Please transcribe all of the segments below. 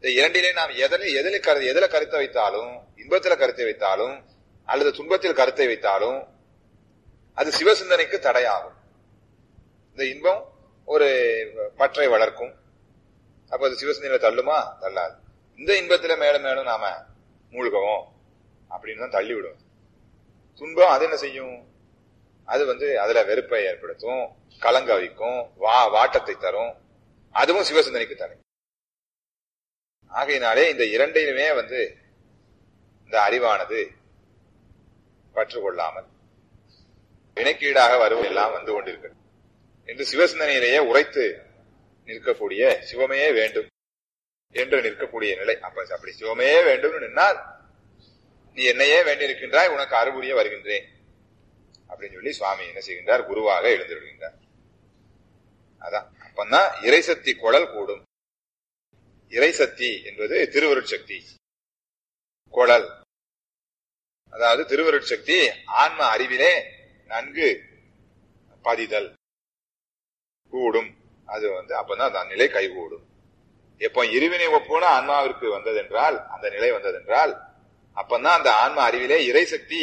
இந்த இரண்டிலே நாம் எதில் எதில் கரு எதில கருத்தை வைத்தாலும் இன்பத்துல கருத்தை வைத்தாலும் அல்லது துன்பத்தில் கருத்தை வைத்தாலும் அது சிவசிந்தனைக்கு தடையாகும் இந்த இன்பம் ஒரு பற்றை வளர்க்கும் அப்ப அது சிவசிந்தனையில தள்ளுமா தள்ளாது இந்த இன்பத்துல மேலும் மேலும் நாம மூழ்கவும் அப்படின்னு தான் தள்ளி விடும் துன்பம் அது என்ன செய்யும் அது வந்து அதுல வெறுப்பை ஏற்படுத்தும் கலங்க வைக்கும் வா வாட்டத்தை தரும் அதுவும் சிவசிந்தனைக்கு தடை ஆகையினாலே இந்த இரண்டையுமே வந்து இந்த அறிவானது பற்றுக்கொள்ளாமல் வினைக்கீடாக வருவதெல்லாம் வந்து கொண்டிருக்கிறது என்று சிவசிந்தனையிலேயே உரைத்து நிற்கக்கூடிய சிவமே வேண்டும் என்று நிற்கக்கூடிய நிலை அப்ப அப்படி சிவமே வேண்டும் நின்னால் நீ என்னையே வேண்டியிருக்கின்றாய் உனக்கு அறுபுரிய வருகின்றேன் அப்படின்னு சொல்லி சுவாமி என்ன செய்கின்றார் குருவாக எழுந்திருக்கின்றார் அதான் அப்பந்தான் இறைசக்தி குழல் கூடும் இறைசக்தி என்பது திருவருட்சக்தி குழல் அதாவது திருவருட்சக்தி ஆன்ம அறிவிலே நன்கு பதிதல் கூடும் அது வந்து அப்பதான் அந்த நிலை கைகூடும் எப்போ இருவினை ஒப்புன ஆன்மாவிற்கு வந்ததென்றால் அந்த நிலை வந்ததென்றால் அப்பந்தான் அந்த ஆன்ம அறிவிலே இறைசக்தி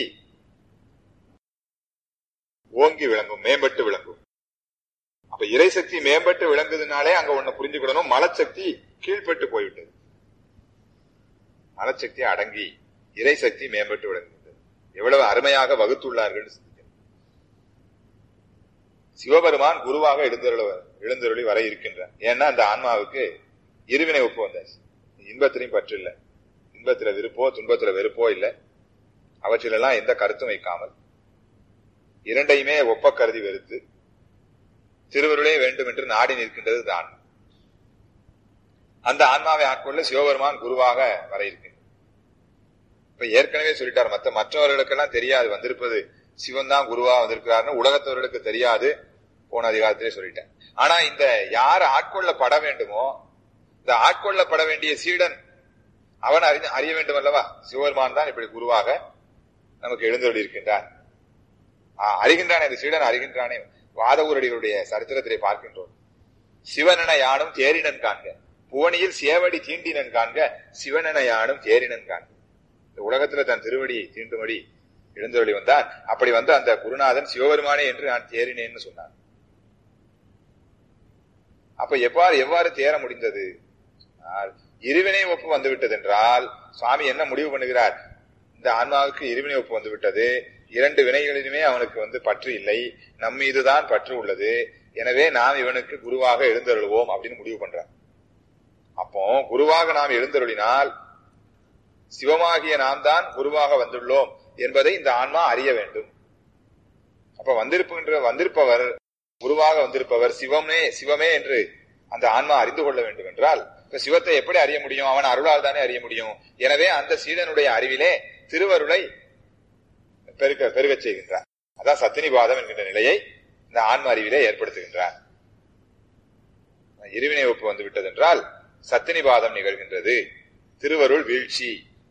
ஓங்கி விளங்கும் மேம்பட்டு விளங்கும் அப்ப இறைசக்தி மேம்பட்டு விளங்குதுனாலே அங்க ஒண்ணு புரிஞ்சுக்கிடணும் மலச்சக்தி கீழ்பட்டு போய்விட்டது மலச்சக்தி அடங்கி இறைசக்தி மேம்பட்டு விளங்குகிறது எவ்வளவு அருமையாக வகுத்துள்ளார்கள் சிவபெருமான் குருவாக எழுந்தருள எழுந்தருளி வர இருக்கின்றார் ஏன்னா அந்த ஆன்மாவுக்கு இருவினை ஒப்பு வந்தாச்சு இன்பத்திலையும் பற்று இல்லை இன்பத்துல விருப்போ துன்பத்துல வெறுப்போ இல்லை அவற்றிலெல்லாம் எந்த கருத்தும் வைக்காமல் இரண்டையுமே ஒப்ப கருதி வெறுத்து திருவருளே வேண்டும் என்று நாடி நிற்கின்றது தான் அந்த ஆன்மாவை ஆட்கொள்ள சிவபெருமான் குருவாக வர இருக்கின்றார் இப்ப ஏற்கனவே சொல்லிட்டார் மற்ற மற்றவர்களுக்கெல்லாம் தெரியாது வந்திருப்பது சிவன் தான் குருவா வந்திருக்கிறார்னு உலகத்தவர்களுக்கு தெரியாது போன அதிகாரத்திலே சொல்லிட்டேன் ஆனா இந்த யார் ஆட்கொள்ளப்பட வேண்டுமோ இந்த ஆட்கொள்ளப்பட வேண்டிய சீடன் அவன் அறி அறிய வேண்டும் அல்லவா சிவபெருமான் தான் இப்படி குருவாக நமக்கு எழுந்தொழி இருக்கின்றான் அறிகின்றானே இந்த சீடன் அறிகின்றானே வாதவூரடிகளுடைய சரித்திரத்திலே பார்க்கின்றோம் சிவனென யானும் தேரினன் காண்க புவனியில் சேவடி தீண்டினன் காண்க சிவனென யானும் தேரினன் காண்க இந்த உலகத்துல தன் திருவடி தீண்டுமடி எழுந்தொழி வந்தான் அப்படி வந்து அந்த குருநாதன் சிவபெருமானே என்று நான் தேறினேன்னு சொன்னான் அப்ப எவ்வாறு எவ்வாறு தேர முடிந்தது இருவினை ஒப்பு வந்து விட்டது என்றால் சுவாமி என்ன முடிவு பண்ணுகிறார் இந்த ஆன்மாவுக்கு இருவினை ஒப்பு வந்து விட்டது இரண்டு வினைகளிலுமே அவனுக்கு வந்து பற்று இல்லை நம் மீதுதான் பற்று உள்ளது எனவே நாம் இவனுக்கு குருவாக எழுந்தருள்வோம் அப்படின்னு முடிவு பண்றார் அப்போ குருவாக நாம் எழுந்தருளினால் சிவமாகிய நாம் தான் குருவாக வந்துள்ளோம் என்பதை இந்த ஆன்மா அறிய வேண்டும் அப்ப வந்திருப்புகின்ற வந்திருப்பவர் குருவாக வந்திருப்பவர் சிவமே சிவமே என்று அந்த ஆன்மா அறிந்து கொள்ள வேண்டும் என்றால் இப்ப சிவத்தை எப்படி அறிய முடியும் அவன் அருளால் தானே அறிய முடியும் எனவே அந்த சீடனுடைய அறிவிலே திருவருளை பெருக்க பெருகச் செய்கின்றார் அதான் சத்தினிபாதம் என்கின்ற நிலையை இந்த ஆன்ம அறிவிலே ஏற்படுத்துகின்றார் இருவினை ஒப்பு வந்து விட்டது என்றால் சத்தினிபாதம் நிகழ்கின்றது திருவருள் வீழ்ச்சி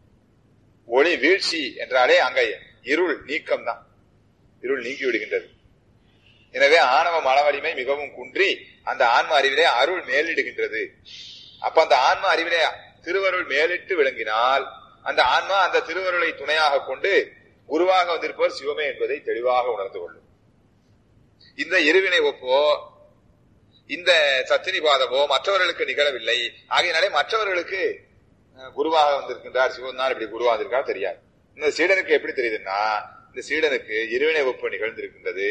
ஒளி வீழ்ச்சி என்றாலே அங்க இருள் நீக்கம் தான் இருள் நீங்கி விடுகின்றது எனவே ஆணவ மனவலிமை மிகவும் குன்றி அந்த ஆன்ம அறிவிலே அருள் மேலிடுகின்றது அப்ப அந்த ஆன்ம அறிவிலே திருவருள் மேலிட்டு விளங்கினால் அந்த ஆன்மா அந்த திருவருளை துணையாக கொண்டு குருவாக வந்திருப்பவர் சிவமே என்பதை தெளிவாக உணர்ந்து கொள்ளும் இந்த இருவினை ஒப்போ இந்த சத்தினிபாதமோ மற்றவர்களுக்கு நிகழவில்லை ஆகையினாலே மற்றவர்களுக்கு குருவாக வந்திருக்கின்றார் சிவன் தான் இப்படி குருவாக வந்திருக்கார் தெரியாது இந்த சீடனுக்கு எப்படி தெரியுதுன்னா இந்த சீடனுக்கு இருவினை ஒப்பு நிகழ்ந்திருக்கின்றது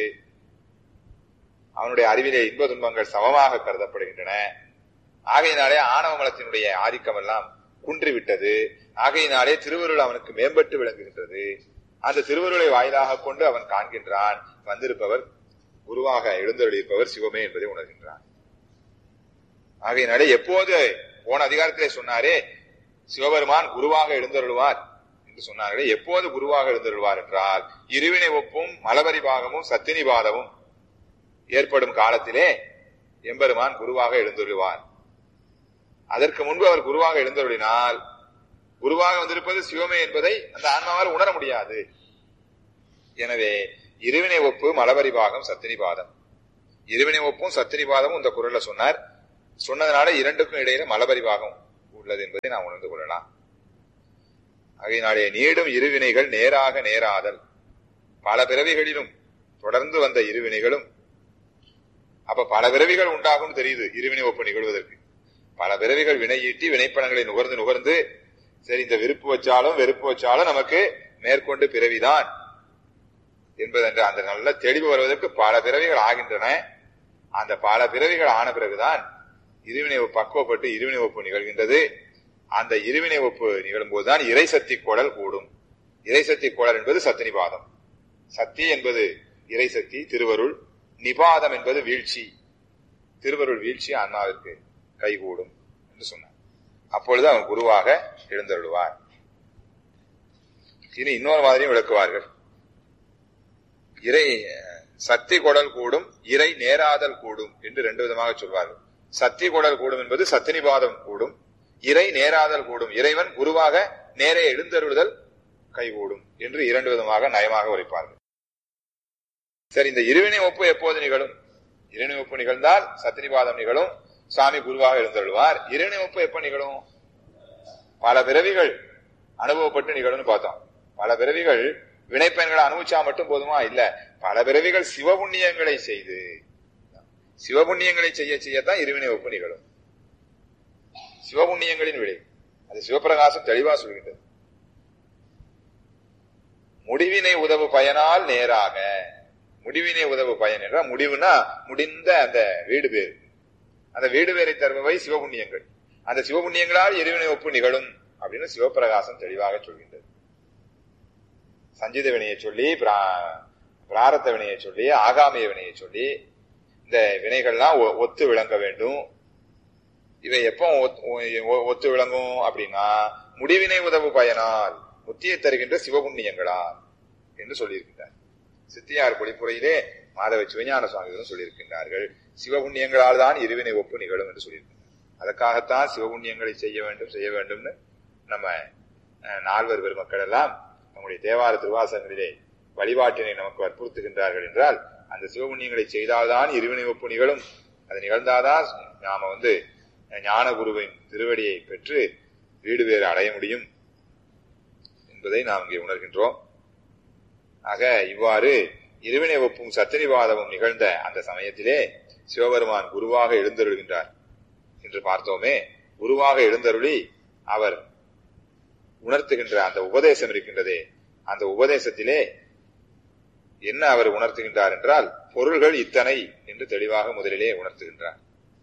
அவனுடைய அறிவிலே இன்ப துன்பங்கள் சமமாக கருதப்படுகின்றன ஆகையினாலே ஆணவ மலத்தினுடைய ஆதிக்கம் எல்லாம் குன்றிவிட்டது ஆகையினாலே திருவருள் அவனுக்கு மேம்பட்டு விளங்குகின்றது அந்த திருவருளை வாயிலாக கொண்டு அவன் காண்கின்றான் வந்திருப்பவர் குருவாக எழுந்தருளியிருப்பவர் சிவமே என்பதை உணர்கின்றான் ஆகையினாலே எப்போது போன அதிகாரத்திலே சொன்னாரே சிவபெருமான் குருவாக எழுந்தருள்வார் என்று சொன்னார்களே எப்போது குருவாக எழுந்தருள்வார் என்றால் இருவினை ஒப்பும் மலபரி பாகமும் சத்தினி பாதமும் ஏற்படும் காலத்திலே எம்பெருமான் குருவாக எழுந்தருள்வார் அதற்கு முன்பு அவர் குருவாக எழுந்தருளினால் குருவாக வந்திருப்பது சிவமே என்பதை அந்த ஆன்மாவால் உணர முடியாது எனவே இருவினை ஒப்பு மலபரி பாகம் சத்தினி பாதம் இருவினை ஒப்பும் சத்தினி பாதமும் இந்த குரல்ல சொன்னார் சொன்னதுனால இரண்டுக்கும் இடையில மலபரி பாகம் உள்ளது என்பதை நாம் உணர்ந்து கொள்ளலாம் ஆகையினாலே நீடும் இருவினைகள் நேராக நேராதல் பல பிறவிகளிலும் தொடர்ந்து வந்த இருவினைகளும் அப்ப பல பிறவிகள் உண்டாகும் தெரியுது இருவினை ஒப்பு நிகழ்வதற்கு பல பிறவிகள் வினையீட்டி வினைப்பணங்களை நுகர்ந்து நுகர்ந்து சரி இந்த விருப்பு வச்சாலும் வெறுப்பு வச்சாலும் நமக்கு மேற்கொண்டு பிறவிதான் என்பதென்ற அந்த நல்ல தெளிவு வருவதற்கு பல பிறவிகள் ஆகின்றன அந்த பல பிறவிகள் ஆன பிறகுதான் இருவினை ஒப்பு- பக்குவப்பட்டு இருவினை ஒப்பு நிகழ்கின்றது அந்த இருவினை ஒப்பு நிகழும் போதுதான் இறை சக்தி குழல் கூடும் இறை சக்தி குழல் என்பது சத்தினிபாதம் சக்தி என்பது இறை சக்தி திருவருள் நிபாதம் என்பது வீழ்ச்சி திருவருள் வீழ்ச்சி ஆன்மாவிற்கு கைகூடும் என்று சொன்னார் அப்பொழுது அவன் குருவாக எழுந்தருளுவார் இனி இன்னொரு மாதிரியும் விளக்குவார்கள் இறை அஹ், சக்தி குடல் கூடும் இறை நேராதல் கூடும் என்று ரெண்டு விதமாக சொல்வார்கள் சக்தி குடல் கூடும் என்பது சத்தினிபாதம் கூடும் இறை நேராதல் கூடும் இறைவன் குருவாக நேரே எழுந்தருளுதல் கைகூடும் என்று இரண்டு விதமாக நயமாக உரைப்பார்கள் சரி இந்த இருவினை ஒப்பு எப்போது நிகழும் இருவினை ஒப்பு நிகழ்ந்தால் சத்தினிபாதம் நிகழும் சாமி குருவாக எழுந்தருள்வார் இருவினை ஒப்பு எப்ப நிகழும் பல பிறவிகள் அனுபவப்பட்டு நிகழும்னு பார்த்தோம் பல பிறவிகள் வினைப்பயன்களை அனுபவிச்சா மட்டும் போதுமா இல்ல பல பிறவிகள் சிவபுண்ணியங்களை செய்து சிவபுண்ணியங்களை செய்ய செய்யத்தான் இருவினை ஒப்பு நிகழும் சிவபுண்ணியங்களின் விளை அது சிவபிரகாசம் தெளிவா சொல்கின்றது முடிவினை உதவு பயனால் நேராக முடிவினை உதவு பயன் என்றால் முடிவுனா முடிந்த அந்த வீடு பேர் அந்த வீடு பேரை தருபவை சிவபுண்ணியங்கள் அந்த சிவபுண்ணியங்களால் இருவினை ஒப்பு நிகழும் அப்படின்னு சிவபிரகாசம் தெளிவாக சொல்கின்றது சஞ்சித வினையை சொல்லி பிரா- பிராரத்த வினையை சொல்லி ஆகாமிய வினையை சொல்லி இந்த வினைகள்லாம் ஒ- ஒத்து விளங்க வேண்டும் இவை எப்போ ஒத்- ஒ- ஒத்து விளங்கும் அப்படின்னா முடிவினை உதவு பயனால் முத்தியை தருகின்ற சிவபுண்ணியங்களால் என்று சொல்லியிருக்கின்றார் சித்தியார் பொழிப்புரையிலே மாதவ சிவஞான சுவாமிகளும் சொல்லியிருக்கின்றார்கள் சிவபுண்ணியங்களால் தான் இருவினை ஒப்பு நிகழும் என்று சொல்லியிருக்கின்றார் அதற்காகத்தான் சிவபுண்ணியங்களை செய்ய வேண்டும் செய்ய வேண்டும்னு நம்ம அஹ், நால்வர் பெருமக்கள் எல்லாம் நம்முடைய தேவார திருவாசகங்களிலே வழிபாட்டினை நமக்கு வற்புறுத்துகின்றார்கள் என்றால் அந்த சிவபுண்ணியங்களை செய்தால்தான் இருவினை ஒப்பு நிகழும் அது நிகழ்ந்தாதான் நாம வந்து ஞான குருவின் திருவடியை பெற்று வீடு வேறு அடைய முடியும் என்பதை நாம் இங்கே உணர்கின்றோம் ஆக இவ்வாறு இருவினை ஒப்பும் சத்திரிவாதமும் நிகழ்ந்த அந்த சமயத்திலே சிவபெருமான் குருவாக எழுந்தருள்கின்றார் என்று பார்த்தோமே குருவாக எழுந்தருளி அவர் உணர்த்துகின்ற அந்த உபதேசம் இருக்கின்றதே அந்த உபதேசத்திலே என்ன அவர் உணர்த்துகின்றார் என்றால் பொருள்கள் இத்தனை என்று தெளிவாக முதலிலே உணர்த்துகின்றார்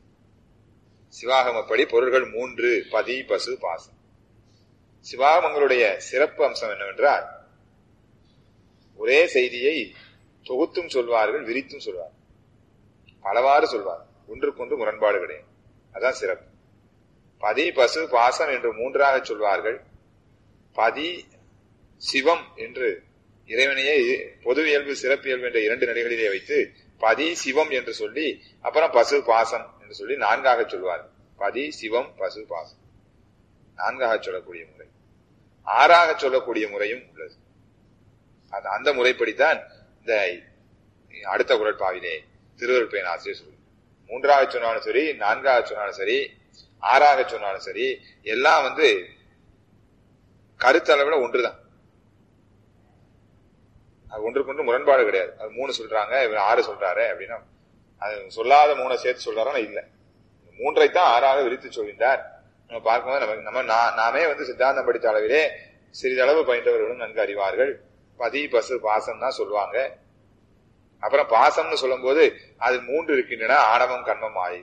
சிவாகமப்படி பொருள்கள் மூன்று பதி பசு பாசம் சிவாகமங்களுடைய சிறப்பு அம்சம் என்னவென்றால் ஒரே செய்தியை தொகுத்தும் சொல்வார்கள் விரித்தும் சொல்வார்கள் பலவாறு சொல்வார் ஒன்றுக்கொன்று முரண்பாடு கிடையாது அதான் சிறப்பு பதி பசு பாசம் என்று மூன்றாக சொல்வார்கள் பதி சிவம் என்று இறைவனையே பொது இயல்பு சிறப்பு இயல்பு என்ற இரண்டு நிலைகளிலே வைத்து பதி சிவம் என்று சொல்லி அப்புறம் பசு பாசம் என்று சொல்லி நான்காக சொல்வார் பதி சிவம் பசு பாசம் நான்காக சொல்லக்கூடிய முறை ஆறாக சொல்லக்கூடிய முறையும் உள்ளது அது அந்த முறைப்படித்தான் இந்த அடுத்த குரட்பாவிலே திருவருள் பயன் ஆசிரியர் சொல்லு மூன்றாக சொன்னாலும் சரி நான்காக சொன்னாலும் சரி ஆறாக சொன்னாலும் சரி எல்லாம் வந்து கருத்தளவுல ஒன்றுதான் அது ஒன்றுக்கொன்று முரண்பாடு கிடையாது அது மூணு சொல்றாங்க இவர் ஆறு சொல்றாரு அப்படின்னா அது சொல்லாத மூணை சேர்த்து சொல்றாருன்னா இல்ல மூன்றை தான் ஆறாக விரித்து சொல்கின்றார் நம்ம பார்க்கும்போது நம்ம நம்ம நா- நாமே வந்து சித்தாந்தம் படித்த அளவிலே சிறிதளவு பயின்றவர்களும் நன்கு அறிவார்கள் பதி பசு பாசம் தான் சொல்லுவாங்க அப்புறம் பாசம்னு சொல்லும்போது அது மூன்று இருக்கின்றன ஆணவம் கண்மம் ஆயி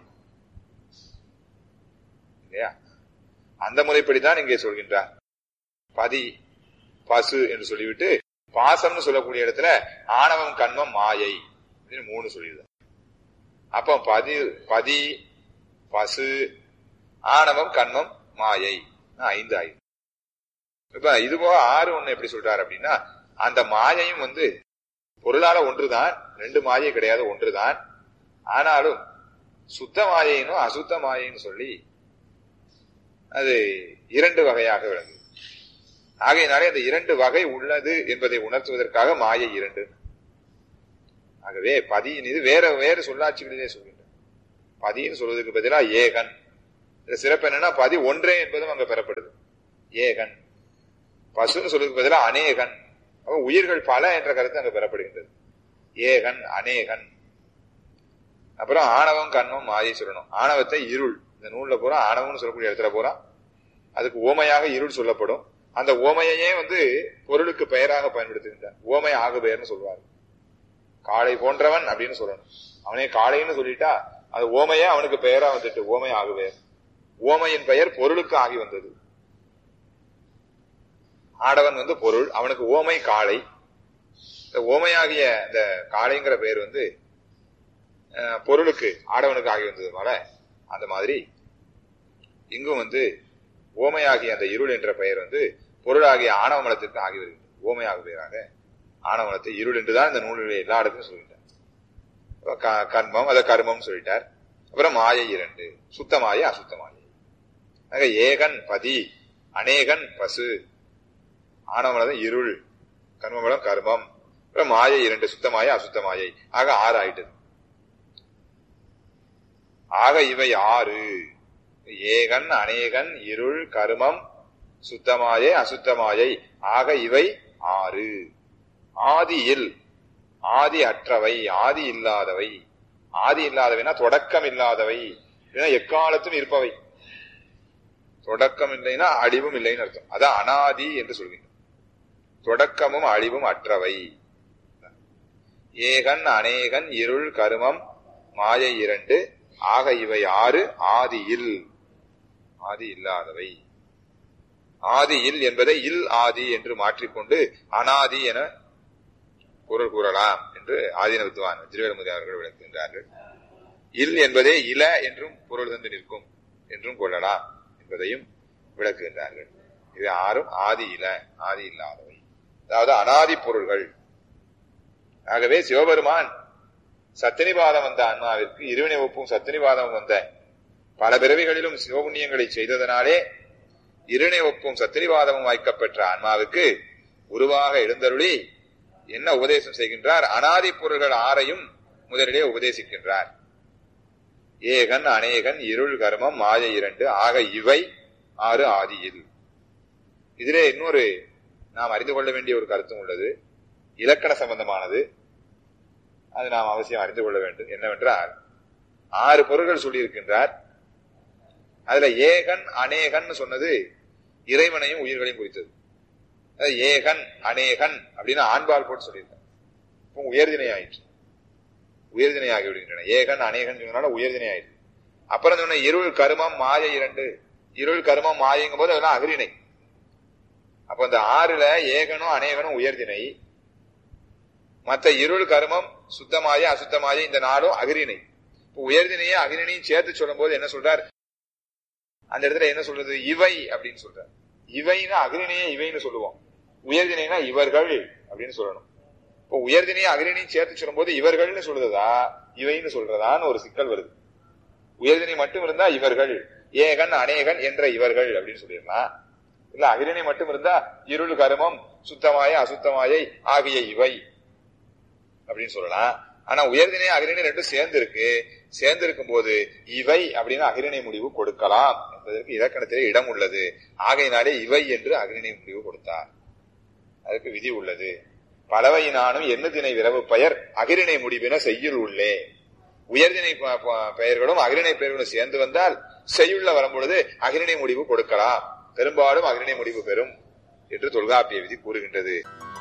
இல்லையா அந்த முறைப்படிதான் இங்கே சொல்கின்றார் பதி பசு என்று சொல்லிவிட்டு பாசம்னு சொல்லக்கூடிய இடத்துல ஆணவம் கண்மம் மாயை அப்படின்னு மூணு சொல்லிடுது அப்போ பதி பதி பசு ஆணவம் கண்மம் மாயை ஐந்து ஆயுது இப்ப இது போக ஆறு ஒண்ணு எப்படி சொல்றாரு அப்படின்னா அந்த மாயையும் வந்து பொருளால ஒன்றுதான் ரெண்டு மாயை கிடையாது ஒன்றுதான் ஆனாலும் சுத்த மாயைனும் அசுத்த மாயைன்னு சொல்லி அது இரண்டு வகையாக விளங்குது ஆகையினாலே அந்த இரண்டு வகை உள்ளது என்பதை உணர்த்துவதற்காக மாயை இரண்டு ஆகவே பதியின் இது வேற வேறு சொல்லாட்சிகளிலே சொல்கின்றன பதின்னு சொல்வதற்கு பதிலா ஏகன் இதுல சிறப்பு என்னன்னா பதி ஒன்றே என்பதும் அங்க பெறப்படுது ஏகன் பசுன்னு சொல்றதுக்கு பதிலாக அநேகன் அப்ப உயிர்கள் பல என்ற கருத்து அங்க பெறப்படுகின்றது ஏகன் அநேகன் அப்புறம் ஆணவம் கண்மம் மாயை சொல்லணும் ஆணவத்தை இருள் இந்த நூல்ல பூரா ஆணவம்னு சொல்லக்கூடிய இடத்துல பூரா அதுக்கு ஓமையாக இருள் சொல்லப்படும் அந்த ஓமையையே வந்து பொருளுக்கு பெயராக பயன்படுத்துகின்றார் ஓமை ஆகு பெயர்னு சொல்வார் காளை போன்றவன் அப்படின்னு சொல்லணும் அவனே காளைன்னு சொல்லிட்டா அது ஓமையே அவனுக்கு பெயரா வந்துட்டு ஓமை ஆகு பெயர் ஓமையின் பெயர் பொருளுக்கு ஆகி வந்தது ஆடவன் வந்து பொருள் அவனுக்கு ஓமை காளை இந்த ஓமையாகிய இந்த காளைங்கிற பெயர் வந்து அஹ், பொருளுக்கு ஆடவனுக்கு ஆகி வந்ததுனால அந்த மாதிரி இங்கும் வந்து ஓமையாகிய அந்த இருள் என்ற பெயர் வந்து பொருளாகிய ஆணவ மலத்திற்கு ஆகி வருகிறது ஓமையாக பெயராக ஆணவ மலத்தை இருள் என்றுதான் இந்த நூலில் எல்லா இடத்துலையும் சொல்லிட்டார் அப்ப க- கர்மம் அதை கர்மம் சொல்லிட்டார் அப்புறம் மாயை இரண்டு சுத்த மாயை அசுத்த மாயை ஆக ஏகன் பதி அநேகன் பசு ஆணவமலம் இருள் கர்மமலம் கர்மம் அப்புறம் மாயை இரண்டு சுத்தமாயை அசுத்தமாயை ஆக ஆறு ஆயிட்டது ஆக இவை ஆறு ஏகன் அநேகன் இருள் கருமம் சுத்தமாயை அசுத்தமாயை ஆக இவை ஆறு ஆதியில் ஆதி அற்றவை ஆதி இல்லாதவை ஆதி இல்லாதவைனா தொடக்கம் இல்லாதவை இல்லைன்னா எக்காலத்தும் இருப்பவை தொடக்கம் இல்லைன்னா அழிவும் இல்லைன்னு அர்த்தம் அதான் அனாதி என்று சொல்கின்றோம் தொடக்கமும் அழிவும் அற்றவை ஏகன் அநேகன் இருள் கருமம் மாயை இரண்டு ஆக இவை ஆறு ஆதியில் ஆதி இல்லாதவை ஆதியில் என்பதை இல் ஆதி என்று மாற்றிக்கொண்டு அனாதி என பொருள் கூறலாம் என்று ஆதீன வித்வான் திருவேலமுதி அவர்கள் விளக்குகின்றார்கள் இல் என்பதே இல என்றும் பொருள் தந்து நிற்கும் என்றும் கொள்ளலாம் என்பதையும் விளக்குகின்றார்கள் இவை ஆறும் ஆதி இல ஆதி இல்லாதவை அதாவது அனாதி பொருள்கள் ஆகவே சிவபெருமான் சத்தினிபாதம் வந்த ஆன்மாவிற்கு இருவினை ஒப்பும் சத்தினிபாதம் வந்த பல பிறவிகளிலும் சிவபுண்ணியங்களை செய்ததனாலே இருணை ஒப்பும் சத்திரிவாதமும் வாய்க்கப்பெற்ற ஆன்மாவுக்கு உருவாக எழுந்தருளி என்ன உபதேசம் செய்கின்றார் அனாதி பொருள்கள் ஆறையும் முதலிலே உபதேசிக்கின்றார் ஏகன் அநேகன் இருள் கர்மம் மாய இரண்டு ஆக இவை ஆறு ஆதியில் இதிலே இன்னொரு நாம் அறிந்து கொள்ள வேண்டிய ஒரு கருத்தும் உள்ளது இலக்கண சம்பந்தமானது அது நாம் அவசியம் அறிந்து கொள்ள வேண்டும் என்னவென்றால் ஆறு பொருள்கள் சொல்லியிருக்கின்றார் அதுல ஏகன் அநேகன் சொன்னது இறைவனையும் உயிர்களையும் குறித்தது அது ஏகன் அநேகன் அப்படின்னு ஆண்பால் போட்டு சொல்லியிருக்காங்க இப்போ உயர்தினை ஆயிற்று உயர்தினை ஆகி விடுகின்றன ஏகன் அநேகன் சொன்னனால உயர்தினை ஆயிற்று அப்புறம் சொன்ன இருள் கருமம் மாயை இரண்டு இருள் கருமம் மாயங்கும் போது அதெல்லாம் அகிரிணை அப்ப இந்த ஆறுல ஏகனும் அநேகனும் உயர்தினை மத்த இருள் கருமம் சுத்தமாய அசுத்தமாய இந்த நாளும் அகிரிணை இப்போ உயர்தினையே அகிரிணையும் சேர்த்து சொல்லும் போது என்ன சொல்றார் அந்த இடத்துல என்ன சொல்றது இவை அப்படின்னு சொல்றார் இவைன்னா அகிரிணையே இவைன்னு சொல்லுவோம் உயர்தினைனா இவர்கள் அப்படின்னு சொல்லணும் இப்போ உயர்தினையும் அகிரிணையும் சேர்த்து சொல்லும் போது இவர்கள்னு சொல்றதா இவைன்னு சொல்றதான்னு ஒரு சிக்கல் வருது உயர்தினை மட்டும் இருந்தா இவர்கள் ஏகன் அநேகன் என்ற இவர்கள் அப்படின்னு சொல்லிடலாம் இல்ல அகிரிணை மட்டும் இருந்தா இருள் கருமம் சுத்தமாய அசுத்தமாயை ஆகிய இவை அப்படின்னு சொல்லலாம் ஆனா உயர்தினை அகிரிணை ரெண்டும் சேர்ந்து இருக்கு சேர்ந்து இருக்கும் போது இவை அப்படின்னு அகிரிணை முடிவு கொடுக்கலாம் என்பதற்கு இலக்கணத்திலே இடம் உள்ளது ஆகையினாலே இவை என்று அகிரிணை முடிவு கொடுத்தார் அதுக்கு விதி உள்ளது பலவையினானும் எண்ணுதினை விரவு பெயர் அகிரிணை முடிவின செய்யுள் உள்ளே உயர்தினை ப- ப- பெயர்களும் அகிரிணை பெயர்களும் சேர்ந்து வந்தால் செய்யுள்ள வரும்பொழுது அகிரிணை முடிவு கொடுக்கலாம் பெரும்பாலும் அகிரிணை முடிவு பெறும் என்று தொல்காப்பிய விதி கூறுகின்றது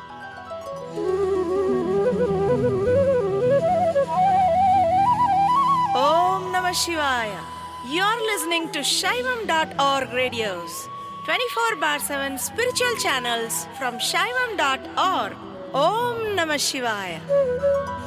Om Namah Shivaya. You're listening to Shaivam.org radios, 24 bar 7 spiritual channels from Shaivam.org. Om Namah Shivaya.